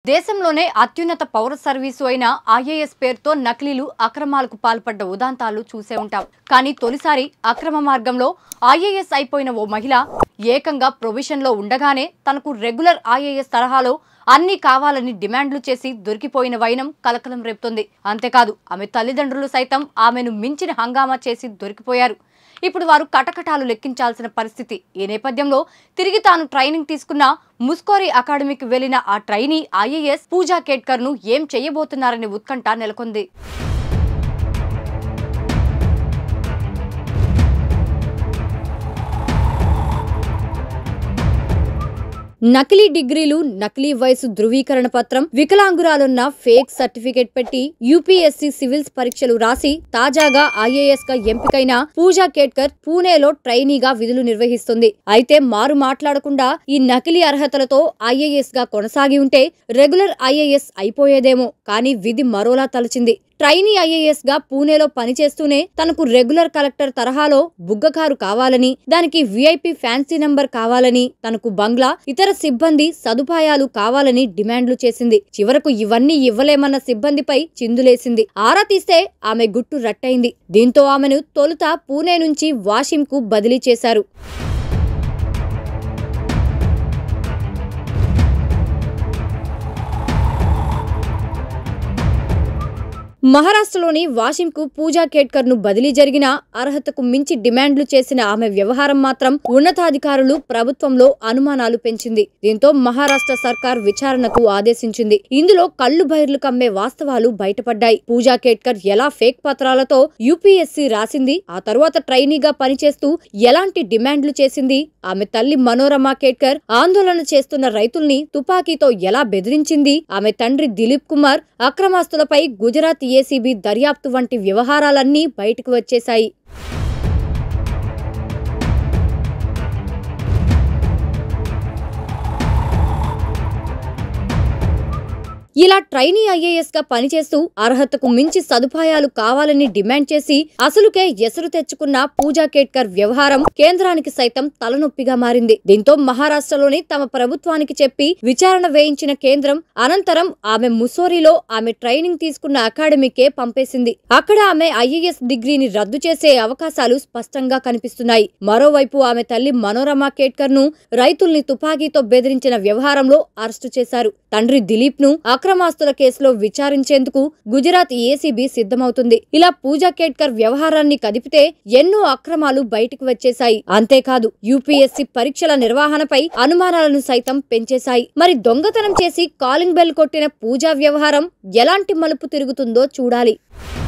దేశంలోనే అత్యున్నత పౌర సర్వీసు అయిన ఐఏఎస్ పేరుతో నకిలీలు అక్రమాలకు పాల్పడ్డ ఉదాంతాలు చూసే ఉంటాం కానీ తొలిసారి అక్రమ మార్గంలో ఐఏఎస్ అయిపోయిన ఓ మహిళ ఏకంగా ప్రొవిషన్లో ఉండగానే తనకు రెగ్యులర్ ఐఏఎస్ తరహాలో అన్నీ కావాలని డిమాండ్లు చేసి దొరికిపోయిన వైనం కలకలం రేపుతోంది అంతేకాదు ఆమె తల్లిదండ్రులు సైతం ఆమెను మించిన హంగామా చేసి దొరికిపోయారు ఇప్పుడు వారు కటకటాలు లెక్కించాల్సిన పరిస్థితి ఈ నేపథ్యంలో తిరిగి తాను ట్రైనింగ్ తీసుకున్న ముస్కోరి అకాడమీకి వెళ్లిన ఆ ట్రైనీ ఐఏఎస్ పూజా కేట్కర్ ను ఏం చేయబోతున్నారనే ఉత్కంఠ నెలకొంది నకిలీ డిగ్రీలు నకిలీ వయసు ధృవీకరణ పత్రం వికలాంగురాలున్న ఫేక్ సర్టిఫికేట్ పెట్టి యూపీఎస్సీ సివిల్స్ పరీక్షలు రాసి తాజాగా ఐఏఎస్ గా ఎంపికైన పూజా కేట్కర్ పూణేలో ట్రైనీగా విధులు నిర్వహిస్తుంది అయితే మారు మాట్లాడకుండా ఈ నకిలీ అర్హతలతో ఐఏఎస్ గా కొనసాగి ఉంటే రెగ్యులర్ ఐఏఎస్ అయిపోయేదేమో కానీ విధి మరోలా తలచింది ట్రైనీ ఐఏఎస్ గా పూణేలో పనిచేస్తూనే తనకు రెగ్యులర్ కలెక్టర్ తరహాలో బుగ్గకారు కావాలని దానికి విఐపి ఫ్యాన్సీ నంబర్ కావాలని తనకు బంగ్లా ఇతర సిబ్బంది సదుపాయాలు కావాలని డిమాండ్లు చేసింది చివరకు ఇవన్నీ ఇవ్వలేమన్న సిబ్బందిపై చిందులేసింది ఆరా తీస్తే ఆమె గుట్టు రట్టయింది దీంతో ఆమెను తొలుత పూణే నుంచి వాషిం కు బదిలీ చేశారు మహారాష్ట్రలోని వాషింకు పూజా కేట్కర్ ను బదిలీ జరిగిన అర్హతకు మించి డిమాండ్లు చేసిన ఆమె వ్యవహారం మాత్రం ఉన్నతాధికారులు ప్రభుత్వంలో అనుమానాలు పెంచింది దీంతో మహారాష్ట్ర సర్కార్ విచారణకు ఆదేశించింది ఇందులో కళ్ళు బైర్లు కమ్మే వాస్తవాలు బయటపడ్డాయి పూజా కేట్కర్ ఎలా ఫేక్ పత్రాలతో యూపీఎస్సీ రాసింది ఆ తరువాత ట్రైనీగా పనిచేస్తూ ఎలాంటి డిమాండ్లు చేసింది ఆమె తల్లి మనోరమ కేట్కర్ ఆందోళన చేస్తున్న రైతుల్ని తుపాకీతో ఎలా బెదిరించింది ఆమె తండ్రి దిలీప్ కుమార్ అక్రమాస్తులపై గుజరాత్ ఏసీబీ దర్యాప్తు వంటి వ్యవహారాలన్నీ బయటకు వచ్చేశాయి ఇలా ట్రైనీ ఐఏఎస్ గా పనిచేస్తూ అర్హతకు మించి సదుపాయాలు కావాలని డిమాండ్ చేసి అసలుకే ఎసరు తెచ్చుకున్న పూజా కేట్కర్ వ్యవహారం కేంద్రానికి సైతం తలనొప్పిగా మారింది దీంతో మహారాష్ట్రలోని తమ ప్రభుత్వానికి చెప్పి విచారణ వేయించిన కేంద్రం అనంతరం ఆమె ముసోరిలో ఆమె ట్రైనింగ్ తీసుకున్న అకాడమీకే పంపేసింది అక్కడ ఆమె ఐఏఎస్ డిగ్రీని రద్దు చేసే అవకాశాలు స్పష్టంగా కనిపిస్తున్నాయి మరోవైపు ఆమె తల్లి మనోరమ కేట్కర్ ను రైతుల్ని తుపాకీతో బెదిరించిన వ్యవహారంలో అరెస్టు చేశారు తండ్రి దిలీప్ ను అక్రమాస్తుల కేసులో విచారించేందుకు గుజరాత్ ఏసీబీ సిద్ధమవుతుంది ఇలా పూజా కేట్కర్ వ్యవహారాన్ని కదిపితే ఎన్నో అక్రమాలు బయటకు వచ్చేశాయి అంతేకాదు యూపీఎస్సీ పరీక్షల నిర్వహణపై అనుమానాలను సైతం పెంచేశాయి మరి దొంగతనం చేసి కాలింగ్ బెల్ కొట్టిన పూజా వ్యవహారం ఎలాంటి మలుపు తిరుగుతుందో చూడాలి